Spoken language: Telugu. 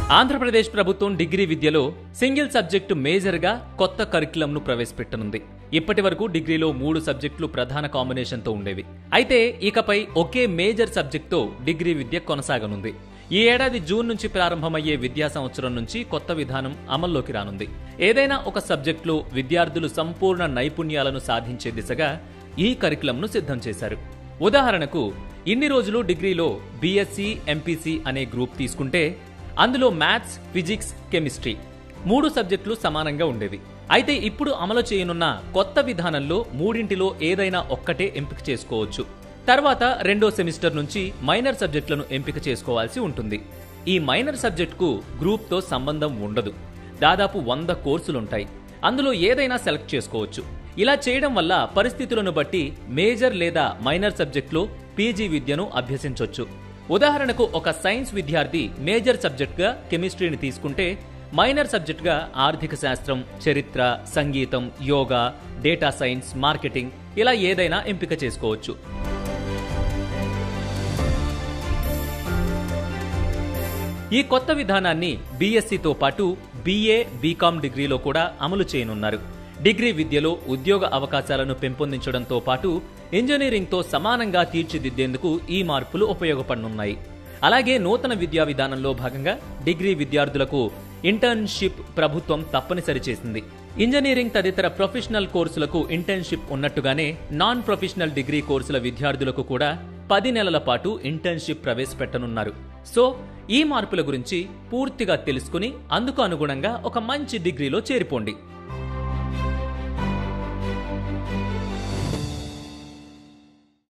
ఆంధ్రప్రదేశ్ ప్రభుత్వం డిగ్రీ విద్యలో సింగిల్ సబ్జెక్టు మేజర్గా కొత్త కరికులంను ప్రవేశపెట్టనుంది ఇప్పటి వరకు డిగ్రీలో మూడు సబ్జెక్టులు ప్రధాన కాంబినేషన్తో ఉండేవి అయితే ఇకపై ఒకే మేజర్ సబ్జెక్టుతో డిగ్రీ విద్య కొనసాగనుంది ఈ ఏడాది జూన్ నుంచి ప్రారంభమయ్యే విద్యా సంవత్సరం నుంచి కొత్త విధానం అమల్లోకి రానుంది ఏదైనా ఒక సబ్జెక్టులో విద్యార్థులు సంపూర్ణ నైపుణ్యాలను సాధించే దిశగా ఈ కరికులంను సిద్ధం చేశారు ఉదాహరణకు ఇన్ని రోజులు డిగ్రీలో బీఎస్సీ ఎంపీసీ అనే గ్రూప్ తీసుకుంటే అందులో మ్యాథ్స్ ఫిజిక్స్ కెమిస్ట్రీ మూడు సబ్జెక్టులు సమానంగా ఉండేవి అయితే ఇప్పుడు అమలు చేయనున్న కొత్త విధానంలో మూడింటిలో ఏదైనా ఒక్కటే ఎంపిక చేసుకోవచ్చు తర్వాత రెండో సెమిస్టర్ నుంచి మైనర్ సబ్జెక్టులను ఎంపిక చేసుకోవాల్సి ఉంటుంది ఈ మైనర్ సబ్జెక్టుకు గ్రూప్తో సంబంధం ఉండదు దాదాపు వంద కోర్సులుంటాయి అందులో ఏదైనా సెలెక్ట్ చేసుకోవచ్చు ఇలా చేయడం వల్ల పరిస్థితులను బట్టి మేజర్ లేదా మైనర్ సబ్జెక్టులో పీజీ విద్యను అభ్యసించవచ్చు ఉదాహరణకు ఒక సైన్స్ విద్యార్థి మేజర్ సబ్జెక్ట్గా కెమిస్ట్రీని తీసుకుంటే మైనర్ సబ్జెక్ట్గా ఆర్థిక శాస్త్రం చరిత్ర సంగీతం యోగా డేటా సైన్స్ మార్కెటింగ్ ఇలా ఏదైనా ఎంపిక చేసుకోవచ్చు ఈ కొత్త విధానాన్ని బీఎస్సీతో పాటు బీఏ బీకామ్ డిగ్రీలో కూడా అమలు చేయనున్నారు డిగ్రీ విద్యలో ఉద్యోగ అవకాశాలను పెంపొందించడంతో పాటు ఇంజనీరింగ్తో సమానంగా తీర్చిదిద్దేందుకు ఈ మార్పులు ఉపయోగపడనున్నాయి అలాగే నూతన విద్యా విధానంలో భాగంగా డిగ్రీ విద్యార్థులకు ఇంటర్న్షిప్ ప్రభుత్వం తప్పనిసరి చేసింది ఇంజనీరింగ్ తదితర ప్రొఫెషనల్ కోర్సులకు ఇంటర్న్షిప్ ఉన్నట్టుగానే నాన్ ప్రొఫెషనల్ డిగ్రీ కోర్సుల విద్యార్థులకు కూడా పది నెలల పాటు ఇంటర్న్షిప్ ప్రవేశపెట్టనున్నారు సో ఈ మార్పుల గురించి పూర్తిగా తెలుసుకుని అందుకు అనుగుణంగా ఒక మంచి డిగ్రీలో చేరిపోండి